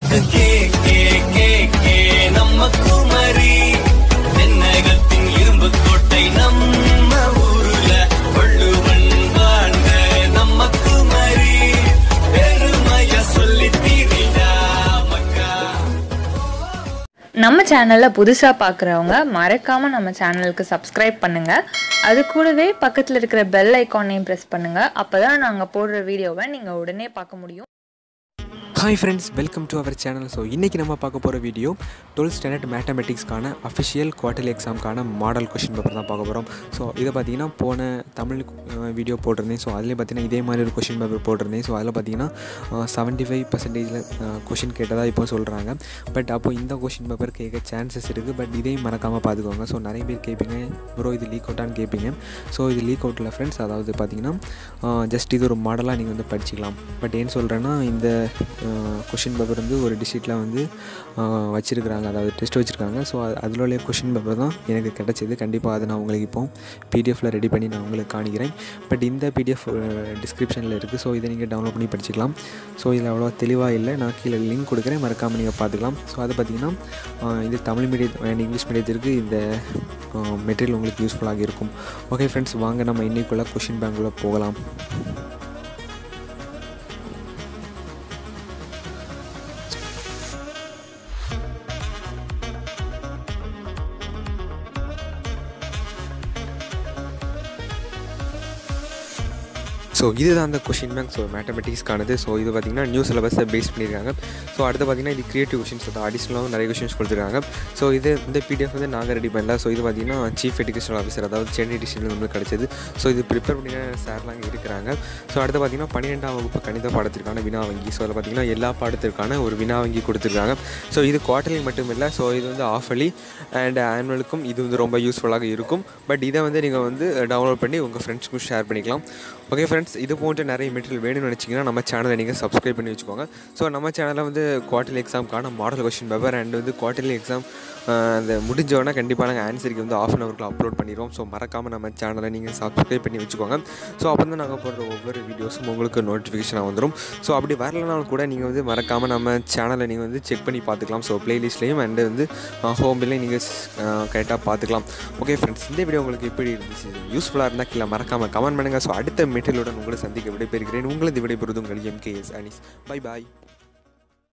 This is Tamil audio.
கே கே கே கே நம்ம குமரி தென்னகத்தின் இரும்பு கோட்டை நம்ம ஊருல வள்ளுவன் வாழ்ந்த நம்ம குமரி பெருமைய சொல்லி தீரிடா மக்கா நம்ம சேனலில் புதுசாக பார்க்குறவங்க மறக்காமல் நம்ம சேனலுக்கு சப்ஸ்கிரைப் பண்ணுங்கள் அது கூடவே பக்கத்தில் இருக்கிற பெல் ஐக்கானையும் ப்ரெஸ் பண்ணுங்கள் அப்போ தான் நாங்கள் போடுற வீடியோவை நீங்கள் உடனே பார்க்க முடியும் hi friends welcome to our channel so இன்றைக்கி நம்ம பார்க்க போகிற வீடியோ டுவெல்த் ஸ்டாண்டர்ட் மேத்தமெட்டிக்ஸ்க்கான அஃபிஷியல் குவார்டர்லி எக்ஸாமுக்கான மாடல் கொஷின் பேப்பர் தான் பார்க்க போகிறோம் ஸோ இதை பார்த்தீங்கன்னா போன தமிழ் வீடியோ போட்டிருந்தேன் ஸோ அதில் பார்த்தீங்கன்னா இதே மாதிரி ஒரு கொஷின் பேப்பர் போட்டிருந்தேன் ஸோ அதில் பார்த்தீங்கன்னா செவன்ட்டி ஃபைவ் பர்சன்டேஜில் கொஷின் கேட்டதாக இப்போ சொல்கிறாங்க பட் அப்போ இந்த கொஷின் பேப்பர் கேட்க சான்சஸ் இருக்குது பட் இதையும் மறக்காமல் பார்த்துக்கோங்க ஸோ நிறைய பேர் கேட்பீங்க ப்ரோ இது லீக் அவுட்டான்னு கேட்பீங்க ஸோ இது லீக் அவுட்டில் ஃப்ரெண்ட்ஸ் அதாவது பார்த்தீங்கன்னா ஜஸ்ட் இது ஒரு மாடலாக நீங்கள் வந்து படிச்சிக்கலாம் பட் ஏன்னு சொல்கிறேன்னா இந்த கொஷின் பேப்பர் வந்து ஒரு டிஸ்ட்ரிக்டில் வந்து வச்சுருக்குறாங்க அதாவது டெஸ்ட் வச்சுருக்காங்க ஸோ அதில் உள்ள கொஷின் பேப்பர் தான் எனக்கு கிடச்சிது கண்டிப்பாக அதை நான் உங்களுக்கு இப்போ பிடிஎஃப்பில் ரெடி பண்ணி நான் உங்களுக்கு காணிக்கிறேன் பட் இந்த பிடிஎஃப் டிஸ்கிரிப்ஷனில் இருக்குது ஸோ இதை நீங்கள் டவுன்லோட் பண்ணி படிச்சிக்கலாம் ஸோ இதில் அவ்வளோ தெளிவாக இல்லை நான் கீழே லிங்க் கொடுக்குறேன் மறக்காமல் நீங்கள் பார்த்துக்கலாம் ஸோ அதை பார்த்தீங்கன்னா ஆஹ் இது தமிழ் மீடியம் அண்ட் இங்கிலீஷ் மீடியத்திற்கு இந்த மெட்டீரியல் உங்களுக்கு யூஸ்ஃபுல்லாக இருக்கும் ஓகே ஃப்ரெண்ட்ஸ் வாங்க நம்ம இன்னைக்குள்ள கொஷின் பேங்க்குள்ளே போகலாம் ஸோ இதுதான் அந்த கொஷின் பேங்க் ஸோ மேத்தமெட்டிக்ஸ்க்கானது ஸோ இது பார்த்திங்கன்னா நியூ சிலபஸை பேஸ் பண்ணியிருக்காங்க ஸோ அடுத்து பார்த்திங்கன்னா இது கிரியேட்டிவ் கொஷின்ஸ் வந்து அடிஷ்னலாகவும் நிறைய கொஷின்ஸ் கொடுத்துருக்காங்க ஸோ இது இந்த பிடிஎஃப் வந்து நாங்கள் ரெடி பண்ணல ஸோ இது பார்த்திங்கன்னா சீஃப் எஜுகேஷனல் ஆஃபீஸர் அதாவது சென்னை டிஸ்ட்ரிக்ட் நம்மளுக்கு கிடச்சிது ஸோ இது ப்ரிப்பேர் பண்ணின சார்லாம் இங்கே இருக்கிறாங்க ஸோ அடுத்து பார்த்திங்கன்னா பன்னிரெண்டாம் வகுப்பு கணித பாடத்திற்கான வினா வங்கி ஸோ அதில் பார்த்திங்கன்னா எல்லா பாடத்திற்கான ஒரு வினா வங்கி கொடுத்துருக்காங்க ஸோ இது குவார்டர்லி மட்டும் இல்லை ஸோ இது வந்து ஆஃபலி அண்ட் ஆனுவலுக்கும் இது வந்து ரொம்ப யூஸ்ஃபுல்லாக இருக்கும் பட் இதை வந்து நீங்கள் வந்து டவுன்லோட் பண்ணி உங்கள் ஃப்ரெண்ட்ஸ்க்கும் ஷேர் பண்ணிக்கலாம் ஓகே ஃப்ரெண்ட்ஸ் இது போன்ற நிறைய மெட்டீரியல் வேணும்னு நினச்சிங்கன்னா நம்ம சேனலை நீங்கள் சப்ஸ்கிரைப் பண்ணி வச்சுக்கோங்க ஸோ நம்ம சேனலில் வந்து குவார்டர்லி எக்ஸாமுக்கான மாடல் கொஷின் பேப்பர் அண்ட் வந்து குவார்டர்லி எக்ஸாம் அந்த முடிஞ்சோடனே கண்டிப்பாக நாங்கள் ஆன்சருக்கு வந்து ஆஃப் அன் ஹவருக்கு அப்லோட் பண்ணிடுவோம் ஸோ மறக்காமல் நம்ம சேனலை நீங்கள் சப்ஸ்கிரைப் பண்ணி வச்சுக்கோங்க ஸோ அப்போ தான் நாங்கள் போடுற ஒவ்வொரு வீடியோஸும் உங்களுக்கு நோட்டிஃபிகேஷனாக வந்துடும் ஸோ அப்படி வரலனாலும் கூட நீங்கள் வந்து மறக்காமல் நம்ம சேனலை நீங்கள் வந்து செக் பண்ணி பார்த்துக்கலாம் ஸோ ப்ளேலிஸ்ட்லேயும் அண்டு வந்து ஹோம்லேயும் நீங்கள் கரெக்டாக பார்த்துக்கலாம் ஓகே ஃப்ரெண்ட்ஸ் இந்த வீடியோ உங்களுக்கு எப்படி இருந்துச்சு யூஸ்ஃபுல்லாக இருந்தால் கீழே மறக்காமல் கமெண்ட் பண்ணுங்கள் ஸோ அடுத்த மெட்டீரியலுடன் உங்களை சந்திக்க விடைபெறுகிறேன் உங்களது விடைபெறுதும் உங்கள் எம்கேஎஸ் அனிஸ் பை பாய்